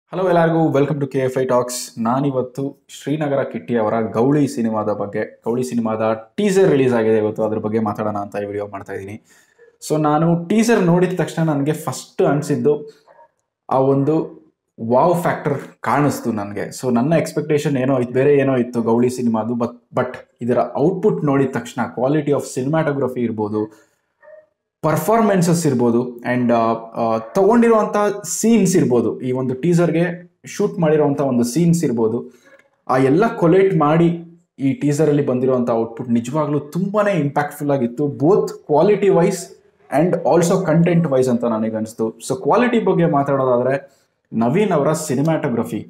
hello ಎಲ್ಲರಿಗೂ welcome to K F I talks ನಾನಿವತ್ತು ಶ್ರೀನಗರ ಕಿಟ್ಟಿ ಅವರ ಗೌಳಿ ಸಿನಿಮಾದ ಬಗ್ಗೆ ಗೌಳಿ ಸಿನಿಮಾದ ಟೀಸರ್ ರಿಲೀಸ್ ಆಗಿದೆ ಇವತ್ತು ಅದ್ರ ಬಗ್ಗೆ ಮಾತಾಡೋಣ ಅಂತ ಈ ವಿಡಿಯೋ ಮಾಡ್ತಾ ಇದ್ದೀನಿ ಸೊ ನಾನು ಟೀಸರ್ ನೋಡಿದ ತಕ್ಷಣ ನನಗೆ ಫಸ್ಟ್ ಅನಿಸಿದ್ದು ಆ ಒಂದು ವಾವ್ ಫ್ಯಾಕ್ಟರ್ ಕಾಣಿಸ್ತು ನನಗೆ ಸೊ ನನ್ನ ಎಕ್ಸ್ಪೆಕ್ಟೇಷನ್ ಏನೋ ಇತ್ತು ಬೇರೆ ಏನೋ ಇತ್ತು ಗೌಳಿ ಸಿನಿಮಾದು ಬಟ್ ಬಟ್ ಇದರ ಔಟ್ಪುಟ್ ನೋಡಿದ ತಕ್ಷಣ ಕ್ವಾಲಿಟಿ ಆಫ್ ಸಿನಿಮಾಟೋಗ್ರಫಿ ಇರ್ಬೋದು ಪರ್ಫಾರ್ಮೆನ್ಸಸ್ ಇರ್ಬೋದು ಆ್ಯಂಡ್ ತಗೊಂಡಿರುವಂಥ ಸೀನ್ಸ್ ಇರ್ಬೋದು ಈ ಒಂದು ಟೀಸರ್ಗೆ ಶೂಟ್ ಮಾಡಿರೋವಂಥ ಒಂದು ಸೀನ್ಸ್ ಇರ್ಬೋದು ಆ ಎಲ್ಲ ಕೊಲೇಟ್ ಮಾಡಿ ಈ ಟೀಸರಲ್ಲಿ ಬಂದಿರುವಂಥ ಔಟ್ಪುಟ್ ನಿಜವಾಗ್ಲೂ ತುಂಬಾ ಇಂಪ್ಯಾಕ್ಟ್ಫುಲ್ ಆಗಿತ್ತು both quality wise and also content wise ಅಂತ ನನಗೆ ಅನಿಸ್ತು ಸೊ ಕ್ವಾಲಿಟಿ ಬಗ್ಗೆ ಮಾತಾಡೋದಾದರೆ ನವೀನ್ ಅವರ ಸಿನಿಮ್ಯಾಟೋಗ್ರಫಿ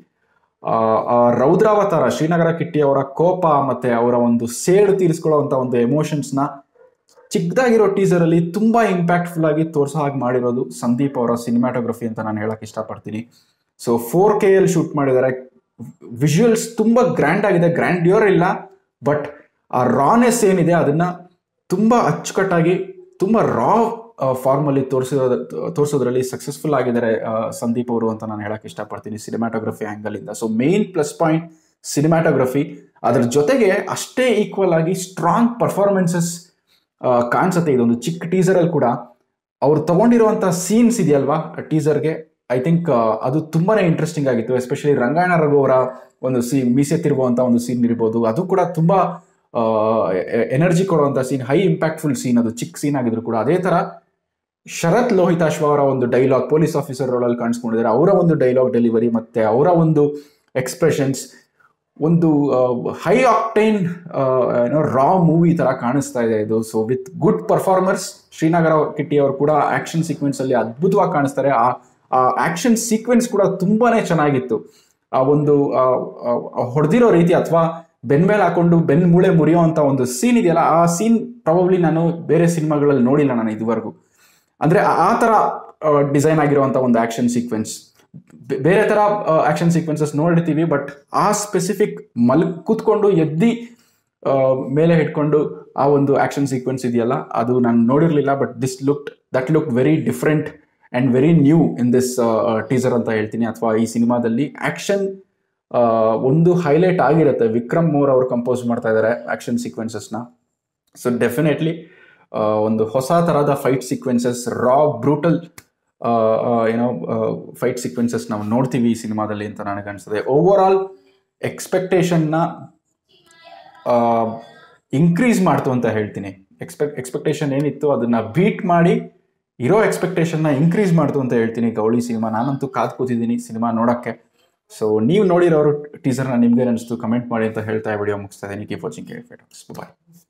ರೌದ್ರಾವತಾರ ಶ್ರೀನಗರ ಕಿಟ್ಟಿ ಅವರ ಕೋಪ ಮತ್ತು ಅವರ ಒಂದು ಸೇಡು ತೀರಿಸ್ಕೊಳ್ಳೋವಂಥ ಒಂದು ಎಮೋಷನ್ಸ್ನ ಚಿಕ್ಕದಾಗಿರೋ ಟೀಸರಲ್ಲಿ ತುಂಬ ಇಂಪ್ಯಾಕ್ಟ್ಫುಲ್ ಆಗಿ ತೋರಿಸೋ ಹಾಗೆ ಮಾಡಿರೋದು ಸಂದೀಪ್ ಅವರ ಸಿನಿಮ್ಯಾಟೋಗ್ರಫಿ ಅಂತ ನಾನು ಹೇಳಕ್ಕೆ ಇಷ್ಟಪಡ್ತೀನಿ so four K L shoot ಮಾಡಿದ್ದಾರೆ ವಿಜುವಲ್ಸ್ ತುಂಬ ಗ್ರ್ಯಾಂಡ್ ಆಗಿದೆ ಗ್ರ್ಯಾಂಡ್ಯೂರ್ ಇಲ್ಲ ಬಟ್ ಆ ರಾನೆಸ್ ಏನಿದೆ ಅದನ್ನು ತುಂಬ ಅಚ್ಚುಕಟ್ಟಾಗಿ ತುಂಬ ರಾ ಫಾರ್ಮಲ್ಲಿ ತೋರಿಸೋದ ತೋರಿಸೋದ್ರಲ್ಲಿ ಸಕ್ಸಸ್ಫುಲ್ ಆಗಿದ್ದಾರೆ ಆ, ಸಂದೀಪ್ ಅವರು ಅಂತ ನಾನು ಹೇಳಕ್ಕೆ ಇಷ್ಟಪಡ್ತೀನಿ ಸಿನಿಮ್ಯಾಟೋಗ್ರಫಿ ಆ್ಯಂಗಲಿಂದ so main plus point cinematography ಅದ್ರ ಜೊತೆಗೆ ಅಷ್ಟೇ ಈಕ್ವಲ್ ಆಗಿ ಸ್ಟ್ರಾಂಗ್ ಪರ್ಫಾರ್ಮೆನ್ಸಸ್ ಕಾಣಿಸುತ್ತೆ ಇದೊಂದು ಚಿಕ್ಕ ಟೀಸರಲ್ಲಿ ಕೂಡ ಅವ್ರು ತಗೊಂಡಿರುವಂಥ ಸೀನ್ಸ್ ಇದೆಯಲ್ವಾ ಟೀಸರ್ಗೆ ಐ ಥಿಂಕ್ ಅದು ತುಂಬಾನೇ ಇಂಟ್ರೆಸ್ಟಿಂಗ್ ಆಗಿತ್ತು ಎಸ್ಪೆಷಲಿ ರಂಗಾಯಣ ರಘು ಅವರ ಒಂದು ಸಿ ಮೀಸೆ ತಿರುಗುವಂಥ ಒಂದು ಸೀನ್ ಇರ್ಬೋದು ಅದು ಕೂಡ ತುಂಬ ಎನರ್ಜಿ ಕೊಡುವಂಥ ಸೀನ್ ಹೈ ಇಂಪ್ಯಾಕ್ಟ್ಫುಲ್ ಸೀನ್ ಅದು ಚಿಕ್ಕ ಸೀನ್ ಆಗಿದ್ರು ಕೂಡ ಅದೇ ಥರ ಶರತ್ ಲೋಹಿತಾಶ್ವ ಅವರ ಒಂದು ಡೈಲಾಗ್ ಪೊಲೀಸ್ ಆಫೀಸರ್ ರೋಲಲ್ಲಿ ಕಾಣಿಸ್ಕೊಂಡಿದ್ದಾರೆ ಅವರ ಒಂದು ಡೈಲಾಗ್ ಡೆಲಿವರಿ ಮತ್ತೆ ಅವರ ಒಂದು ಎಕ್ಸ್ಪ್ರೆಷನ್ಸ್ ಒಂದು ಹೈ ಆಕ್ಟೈನ್ ಏನೋ ರಾ ಮೂವಿ ತರ ಕಾಣಿಸ್ತಾ ಇದೆ ಇದು so with good performers Srinagara Kitty ಅವರು ಕೂಡ ಆಕ್ಷನ್ ಸೀಕ್ವೆನ್ಸ್ ಅಲ್ಲಿ ಅದ್ಭುತವಾಗಿ ಕಾಣಿಸ್ತಾರೆ ಆ ಆಕ್ಷನ್ ಸೀಕ್ವೆನ್ಸ್ ಕೂಡ ತುಂಬಾನೇ ಚೆನ್ನಾಗಿತ್ತು ಆ ಒಂದು ಹೊಡೆದಿರೋ ರೀತಿ ಅಥವಾ ಬೆನ್ ಮೇಲೆ ಹಾಕೊಂಡು ಬೆನ್ ಮೂಳೆ ಮುರಿಯೋ ಅಂತ ಒಂದು ಸೀನ್ ಇದೆಯಲ್ಲ ಆ ಸೀನ್ ಪ್ರಾಬಬ್ಲಿ ನಾನು ಬೇರೆ ಸಿನಿಮಾಗಳಲ್ಲಿ ನೋಡಿಲ್ಲ ನಾನು ಇದುವರೆಗೂ ಅಂದ್ರೆ ಆ- ಆ ತರ ಡಿಸೈನ್ ಆಗಿರುವಂತ ಒಂದು ಆಕ್ಷನ್ ಸೀಕ್ವೆನ್ಸ್ ಬೇರೆ ತರ ಆಕ್ಷನ್ ಸೀಕ್ವೆನ್ಸಸ್ ನೋಡಿರ್ತೀವಿ ಬಟ್ ಆ ಸ್ಪೆಸಿಫಿಕ್ ಮಲ್ ಕೂತ್ಕೊಂಡು ಎದ್ದಿ ಆ, ಮೇಲೆ ಹಿಡ್ಕೊಂಡು ಆ ಒಂದು ಆಕ್ಷನ್ ಸೀಕ್ವೆನ್ಸ್ ಇದೆಯಲ್ಲ ಅದು ನಾನು ನೋಡಿರ್ಲಿಲ್ಲ but this look that look very different and very new in this teaser ಅಂತ ಹೇಳ್ತೀನಿ ಅಥವಾ ಈ ಸಿನಿಮಾದಲ್ಲಿ ಆಕ್ಷನ್ ಒಂದು ಹೈಲೈಟ್ ಆಗಿರುತ್ತೆ ವಿಕ್ರಮ್ ಮೋರ್ ಅವರು ಕಂಪೋಸ್ ಮಾಡ್ತಾ ಇದ್ದಾರೆ ಆಕ್ಷನ್ ಸೀಕ್ವೆನ್ಸಸ್ನ ಸೊ ಡೆಫಿನೆಟ್ಲಿ ಒಂದು ಹೊಸ ಥರದ ಫೈಟ್ ಸೀಕ್ವೆನ್ಸಸ್ ರಾ ಬ್ರೂಟಲ್ ಏನೋ ಫೈಟ್ ಸೀಕ್ವೆನ್ಸಸ್ ನಾವು ನೋಡ್ತೀವಿ ಈ ಸಿನಿಮಾದಲ್ಲಿ ಅಂತ ನನಗೆ ಅನಿಸ್ತದೆ ಓವರ್ ಆಲ್ ಎಕ್ಸ್ಪೆಕ್ಟೇಷನ್ನ ಇನ್ಕ್ರೀಸ್ ಮಾಡ್ತು ಅಂತ ಹೇಳ್ತೀನಿ ಎಕ್ಸ್ಪೆಕ್ಟ್ ಎಕ್ಸ್ಪೆಕ್ಟೇಷನ್ ಏನಿತ್ತು ಅದನ್ನ ಬೀಟ್ ಮಾಡಿ ಇರೋ ಎಕ್ಸ್ಪೆಕ್ಟೇಷನ್ನ ಇನ್ಕ್ರೀಸ್ ಮಾಡ್ತು ಅಂತ ಹೇಳ್ತೀನಿ ಗೌಳಿ ಸಿನಿಮಾ ನಾನಂತೂ ಕಾದ್ ಕೂತಿದ್ದೀನಿ ಸಿನಿಮಾ ನೋಡೋಕ್ಕೆ ಸೊ ನೀವು ನೋಡಿರೋರು ಟೀಸರ್ನ ನಿಮ್ಗೆ ಅನಿಸ್ತು ಕಮೆಂಟ್ ಮಾಡಿ ಅಂತ ಹೇಳ್ತಾ ವಿಡಿಯೋ ಮುಗಿಸ್ತಾ ಇದ್ದೀನಿ ಕೀಪ್ ವಾಚಿಂಗ್ ಬಾಯ್